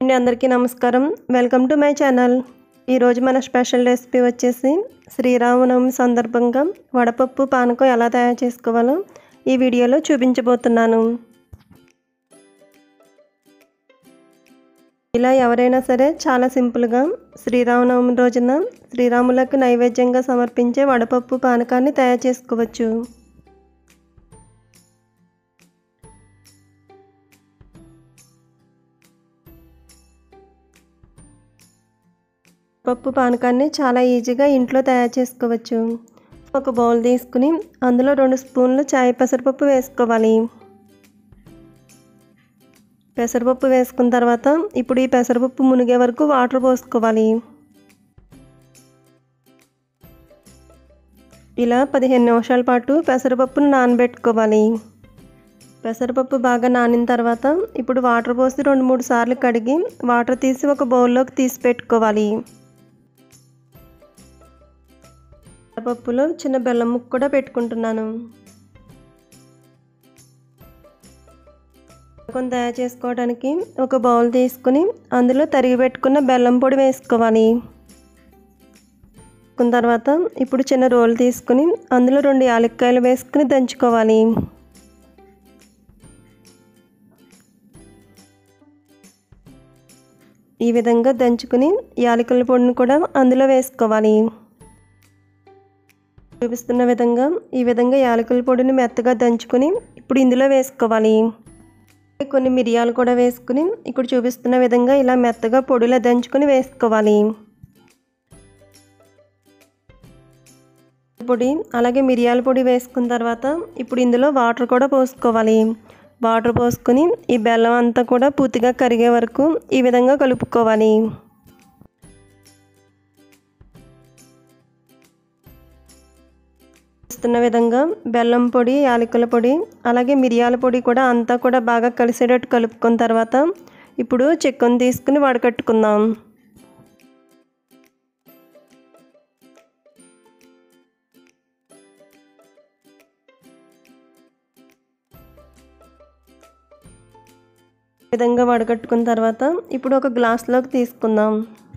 అండి అందరికీ నమస్కారం వెల్కమ్ టు మై ఛానల్ ఈరోజు మన స్పెషల్ రెసిపీ వచ్చేసి శ్రీరామనవమి సందర్భంగా వడపప్పు పానకం ఎలా తయారు చేసుకోవాలో ఈ వీడియోలో చూపించబోతున్నాను ఇలా ఎవరైనా సరే చాలా సింపుల్గా శ్రీరామనవమి రోజున శ్రీరాములకు నైవేద్యంగా సమర్పించే వడపప్పు పానకాన్ని తయారు చేసుకోవచ్చు పప్పు పానకాన్ని చాలా ఈజీగా ఇంట్లో తయారు చేసుకోవచ్చు ఒక బౌల్ తీసుకుని అందులో రెండు స్పూన్లు చాయ్ పెసరపప్పు వేసుకోవాలి పెసరపప్పు వేసుకున్న తర్వాత ఇప్పుడు ఈ పెసరపప్పు మునిగే వరకు వాటర్ పోసుకోవాలి ఇలా పదిహేను నిమిషాల పాటు పెసరపప్పును నానబెట్టుకోవాలి పెసరపప్పు బాగా నానిన తర్వాత ఇప్పుడు వాటర్ పోసి రెండు మూడు సార్లు కడిగి వాటర్ తీసి ఒక బౌల్లోకి తీసి పెట్టుకోవాలి పప్పులో చిన్న బెల్లం ముక్క కూడా పెట్టుకుంటున్నాను పానకం తయారు చేసుకోవడానికి ఒక బౌల్ తీసుకుని అందులో తరిగి పెట్టుకున్న బెల్లం పొడి వేసుకోవాలి వేసుకున్న తర్వాత ఇప్పుడు చిన్న రోల్ తీసుకుని అందులో రెండు యాలక్కాయలు వేసుకుని దంచుకోవాలి ఈ విధంగా దంచుకుని యాలకుల పొడిని కూడా అందులో వేసుకోవాలి చూపిస్తున్న విధంగా ఈ విధంగా యాలకుల పొడిని మెత్తగా దంచుకొని ఇప్పుడు ఇందులో వేసుకోవాలి కొన్ని మిరియాలు కూడా వేసుకుని ఇక్కడ చూపిస్తున్న విధంగా ఇలా మెత్తగా పొడిలా దంచుకొని వేసుకోవాలి పొడి అలాగే మిరియాల పొడి వేసుకున్న తర్వాత ఇప్పుడు ఇందులో వాటర్ కూడా పోసుకోవాలి వాటర్ పోసుకొని ఈ బెల్లం అంతా కూడా పూర్తిగా కరిగే వరకు ఈ విధంగా కలుపుకోవాలి చూస్తున్న విధంగా బెల్లం పొడి యాలకుల పొడి అలాగే మిరియాల పొడి కూడా అంతా కూడా బాగా కలిసేటట్టు కలుపుకున్న తర్వాత ఇప్పుడు చికెన్ తీసుకుని వడకట్టుకుందాం విధంగా వడకట్టుకున్న తర్వాత ఇప్పుడు ఒక గ్లాస్లోకి తీసుకుందాం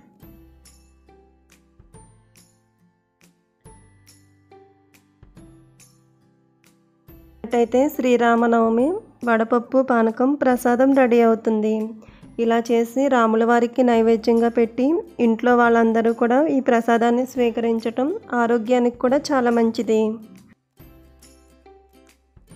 అయితే శ్రీరామనవమి వడపప్పు పానకం ప్రసాదం రెడీ అవుతుంది ఇలా చేసి రాముల వారికి నైవేద్యంగా పెట్టి ఇంట్లో వాళ్ళందరూ కూడా ఈ ప్రసాదాన్ని స్వీకరించటం ఆరోగ్యానికి కూడా చాలా మంచిది